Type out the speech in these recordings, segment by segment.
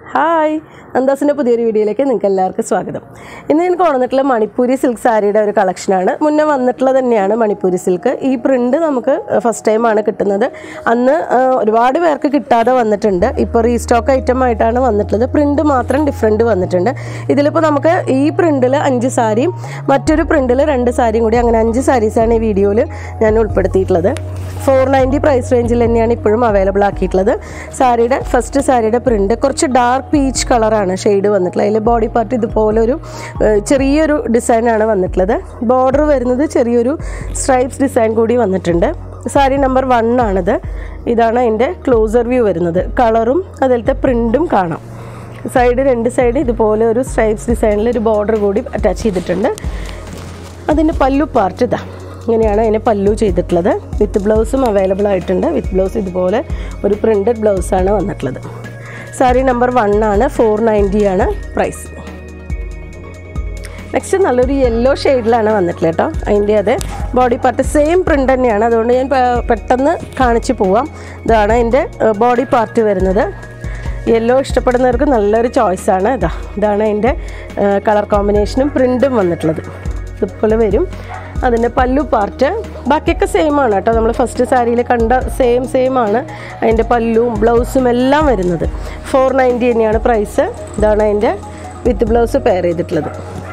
hi നന്ദാസിൻ്റെ പുതിയൊരു വീഡിയോയിലേക്ക് നിങ്ങൾക്ക് എല്ലാവർക്കും സ്വാഗതം ഇന്ന് ഞാൻ കൊണ്ടുവന്നിട്ടുള്ള മണിപ്പൂരി സിൽക്ക് സാരിയുടെ ഒരു കളക്ഷനാണ് മുന്നേ വന്നിട്ടുള്ളത് തന്നെയാണ് മണിപ്പൂരി സിൽക്ക് ഈ പ്രിൻ്റ് നമുക്ക് ഫസ്റ്റ് ടൈമാണ് കിട്ടുന്നത് അന്ന് ആ, ഒരുപാട് പേർക്ക് കിട്ടാതെ വന്നിട്ടുണ്ട് ഇപ്പോൾ റീസ്റ്റോക്ക് ഐറ്റം ആയിട്ടാണ് വന്നിട്ടുള്ളത് പ്രിൻ്റ് മാത്രം ഡിഫറെൻറ്റ് വന്നിട്ടുണ്ട് ഇതിലിപ്പോൾ നമുക്ക് ഈ പ്രിൻറ്റിൽ അഞ്ച് സാരിയും മറ്റൊരു പ്രിൻറ്റിൽ രണ്ട് സാരിയും കൂടി അങ്ങനെ അഞ്ച് സാരീസാണ് ഈ വീഡിയോയിൽ ഞാൻ ഉൾപ്പെടുത്തിയിട്ടുള്ളത് ഫോർ നയൻറ്റി പ്രൈസ് റേഞ്ചിൽ തന്നെയാണ് ഇപ്പോഴും അവൈലബിൾ ആക്കിയിട്ടുള്ളത് സാരിയുടെ ഫസ്റ്റ് സാരിയുടെ പ്രിൻ്റ് കുറച്ച് ഡാർക്ക് പീച്ച് കളറാണ് ഷെയ്ഡ് വന്നിട്ടുള്ളത് അതിൽ ബോഡി പാർട്ട് ഇതുപോലെ ഒരു ഏഹ്, ചെറിയൊരു ഡിസൈനാണ് വന്നിട്ടുള്ളത് ബോർഡർ വരുന്നത് ചെറിയൊരു സ്ട്രൈപ്സ് ഡിസൈൻ കൂടി വന്നിട്ടുണ്ട് സാരി നമ്പർ വൺ ആണിത് ഇതാണ് അതിൻ്റെ ക്ലോസർ വ്യൂ വരുന്നത് കളറും അതിലത്തെ പ്രിൻറ്റും കാണാം സൈഡ് രണ്ട് സൈഡ് ഇതുപോലെ ഒരു സ്ട്രൈപ്സ് ഡിസൈനിൽ ഒരു ബോർഡർ കൂടി അറ്റാച്ച് ചെയ്തിട്ടുണ്ട് അതിൻ്റെ പല്ലു പാർട്ട് ഇതാ ഇങ്ങനെയാണ് അതിന് പല്ലു ചെയ്തിട്ടുള്ളത് വിത്ത് ബ്ലൗസും അവൈലബിൾ ആയിട്ടുണ്ട് വിത്ത് ബ്ലൗസ് ഇതുപോലെ ഒരു പ്രിൻറ്റഡ് ബ്ലൗസാണ് വന്നിട്ടുള്ളത് സാരി നമ്പർ വൺ ആണ് ഫോർ നയൻറ്റി ആണ് പ്രൈസ് നെക്സ്റ്റ് നല്ലൊരു യെല്ലോ ഷെയ്ഡിലാണ് വന്നിട്ടുള്ളത് കേട്ടോ അതിൻ്റെ അത് ബോഡി പാർട്ട് സെയിം പ്രിൻ്റ് തന്നെയാണ് അതുകൊണ്ട് ഞാൻ പെ- പെട്ടെന്ന് കാണിച്ചു പോവാം ഇതാണ് അതിൻ്റെ ബോഡി പാർട്ട് വരുന്നത് യെല്ലോ ഇഷ്ടപ്പെടുന്നവർക്ക് നല്ലൊരു ചോയ്സാണ് ഇതാ ഇതാണ് അതിൻ്റെ കളർ കോമ്പിനേഷനും പ്രിൻറ്റും വന്നിട്ടുള്ളത് ഇതുപോലെ വരും അതിൻ്റെ പല്ലു പാർട്ട് ബാക്കിയൊക്കെ സെയിം ആണ് കേട്ടോ നമ്മൾ ഫസ്റ്റ് സാരിയിൽ കണ്ട സെയിം സെയിം ആണ് അതിൻ്റെ പല്ലുവും ബ്ലൗസും എല്ലാം വരുന്നത് ഫോർ നയൻറ്റി തന്നെയാണ് പ്രൈസ് ഇതാണ് അതിൻ്റെ വിത്ത് ബ്ലൗസ് പെയർ ചെയ്തിട്ടുള്ളത്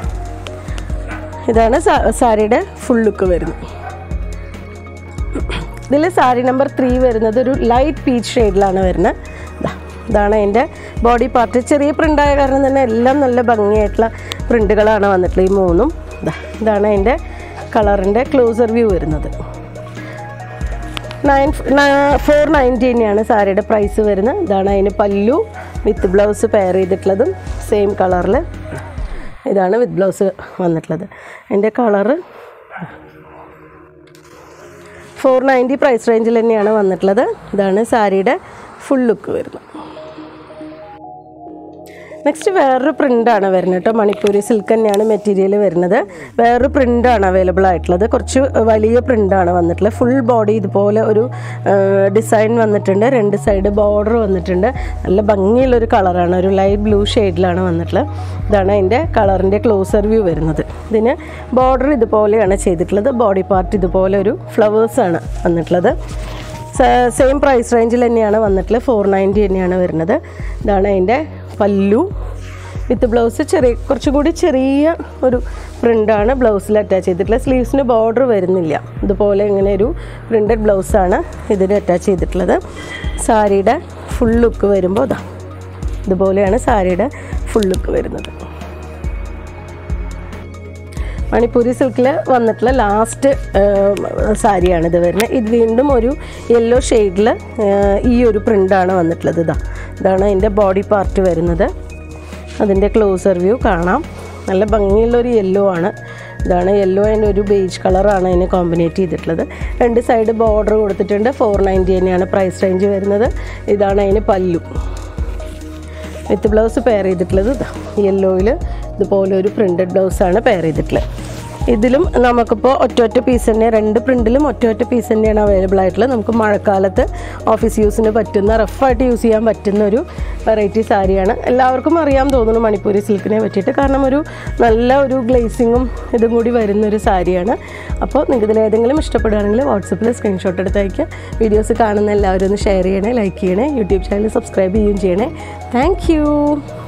ഇതാണ് സാ- സാരിയുടെ ഫുൾ ലുക്ക് വരുന്നത് ഇതിൽ സാരി നമ്പർ ത്രീ വരുന്നത് ഒരു ലൈറ്റ് പീച്ച് ഷെയ്ഡിലാണ് വരുന്നത് ദാ, ഇതാണ് അതിൻ്റെ ബോഡി പാർട്ട് ചെറിയ പ്രിൻ്റായ കാരണം തന്നെ എല്ലാം നല്ല ഭംഗിയായിട്ടുള്ള പ്രിൻ്റുകളാണ് വന്നിട്ടുള്ളത് ഈ മൂന്നും ദാ, ഇതാണ് അതിൻ്റെ കളറിൻ്റെ ക്ലോസർ വ്യൂ വരുന്നത് നയൻ ഫോർ നയൻറ്റി തന്നെയാണ് സാരിയുടെ പ്രൈസ് വരുന്നത് ഇതാണ് അതിന് പല്ലു വിത്ത് ബ്ലൗസ് പെയർ ചെയ്തിട്ടുള്ളതും സെയിം കളറിൽ ഇതാണ് വിത്ത് ബ്ലൗസ് വന്നിട്ടുള്ളത് അതിൻ്റെ കളറ് ഫോർ നയൻറ്റി പ്രൈസ് റേഞ്ചിൽ തന്നെയാണ് വന്നിട്ടുള്ളത് ഇതാണ് സാരിയുടെ ഫുൾ ലുക്ക് വരുന്നത് നെക്സ്റ്റ് വേറൊരു പ്രിൻ്റാണ് വരുന്നത് കേട്ടോ മണിപ്പൂരി സിൽക്ക് തന്നെയാണ് മെറ്റീരിയൽ വരുന്നത് വേറൊരു പ്രിൻ്റാണ് അവൈലബിൾ ആയിട്ടുള്ളത് കുറച്ച് വലിയ പ്രിൻ്റാണ് വന്നിട്ടുള്ളത് ഫുൾ ബോഡി ഇതുപോലെ ഒരു ഡിസൈൻ വന്നിട്ടുണ്ട് രണ്ട് സൈഡ് ബോർഡർ വന്നിട്ടുണ്ട് നല്ല ഭംഗിയുള്ളൊരു കളറാണ് ഒരു ലൈറ്റ് ബ്ലൂ ഷെയ്ഡിലാണ് വന്നിട്ടുള്ളത് ഇതാണ് അതിൻ്റെ കളറിൻ്റെ ക്ലോസർ വ്യൂ വരുന്നത് ഇതിന് ബോർഡർ ഇതുപോലെയാണ് ചെയ്തിട്ടുള്ളത് ബോഡി പാർട്ട് ഇതുപോലെ ഒരു ഫ്ലവേഴ്സാണ് വന്നിട്ടുള്ളത് സെയിം പ്രൈസ് റേഞ്ചിൽ തന്നെയാണ് വന്നിട്ടുള്ളത് ഫോർ നയൻറ്റി തന്നെയാണ് വരുന്നത് ഇതാണ് അതിൻ്റെ പല്ലു വിത്ത് ബ്ലൗസ് ചെറിയ കുറച്ചും കൂടി ചെറിയ ഒരു പ്രിൻ്റാണ് ബ്ലൗസിൽ അറ്റാച്ച് ചെയ്തിട്ടുള്ളത് സ്ലീവ്സിന് ബോർഡർ വരുന്നില്ല ഇതുപോലെ ഇങ്ങനെ ഒരു പ്രിൻറ്റഡ് ബ്ലൗസാണ് ഇതിന് അറ്റാച്ച് ചെയ്തിട്ടുള്ളത് സാരിയുടെ ഫുൾ ലുക്ക് വരുമ്പോൾ ഇതാ ഇതുപോലെയാണ് സാരിയുടെ ഫുൾ ലുക്ക് വരുന്നത് മണിപ്പൂരി സിൽക്കിൽ വന്നിട്ടുള്ള ലാസ്റ്റ് സാരിയാണ് ഇത് വരുന്നത് ഇത് വീണ്ടും ഒരു യെല്ലോ ഷെയ്ഡിൽ ഈ ഒരു പ്രിൻ്റാണ് വന്നിട്ടുള്ളത് ഇതാ ഇതാണ് അതിൻ്റെ ബോഡി പാർട്ട് വരുന്നത് അതിൻ്റെ ക്ലോസർ വ്യൂ കാണാം നല്ല ഭംഗിയുള്ളൊരു യെല്ലോ ആണ് ഇതാണ് യെല്ലോ ആൻഡ് ഒരു ബേജ് കളറാണ് അതിന് കോമ്പിനേറ്റ് ചെയ്തിട്ടുള്ളത് രണ്ട് സൈഡ് ബോർഡർ കൊടുത്തിട്ടുണ്ട് ഫോർ നയൻറ്റി തന്നെയാണ് പ്രൈസ് റേഞ്ച് വരുന്നത് ഇതാണ് അതിന് പല്ലു വിത്ത് ബ്ലൗസ് പെയർ ചെയ്തിട്ടുള്ളത് ഇതാ യെല്ലോയിൽ ഇതുപോലെ ഒരു പ്രിൻറ്റഡ് ബ്ലൗസാണ് പെയർ ചെയ്തിട്ടുള്ളത് ഇതിലും നമുക്കിപ്പോൾ ഒറ്റ ഒറ്റ പീസ് തന്നെ രണ്ട് പ്രിൻറ്റിലും ഒറ്റ ഒറ്റ പീസ് തന്നെയാണ് അവൈലബിൾ ആയിട്ടുള്ളത് നമുക്ക് മഴക്കാലത്ത് ഓഫീസ് യൂസിന് പറ്റുന്ന റഫായിട്ട് യൂസ് ചെയ്യാൻ പറ്റുന്ന ഒരു വെറൈറ്റി സാരിയാണ് എല്ലാവർക്കും അറിയാൻ തോന്നുന്നു മണിപ്പൂരി സിൽക്കിനെ പറ്റിയിട്ട് കാരണം ഒരു നല്ല ഒരു ഗ്ലേസിങ്ങും ഇതും കൂടി വരുന്ന ഒരു സാരിയാണ് അപ്പോൾ നിങ്ങൾക്ക് ഇതിൽ ഏതെങ്കിലും ഇഷ്ടപ്പെടുകയാണെങ്കിൽ വാട്സപ്പിൽ സ്ക്രീൻഷോട്ട് എടുത്ത് അയക്കുക വീഡിയോസ് കാണുന്ന എല്ലാവരും ഒന്ന് ഷെയർ ചെയ്യണേ ലൈക്ക് ചെയ്യണേ യൂട്യൂബ് ചാനൽ സബ്സ്ക്രൈബ് ചെയ്യുകയും ചെയ്യണേ താങ്ക്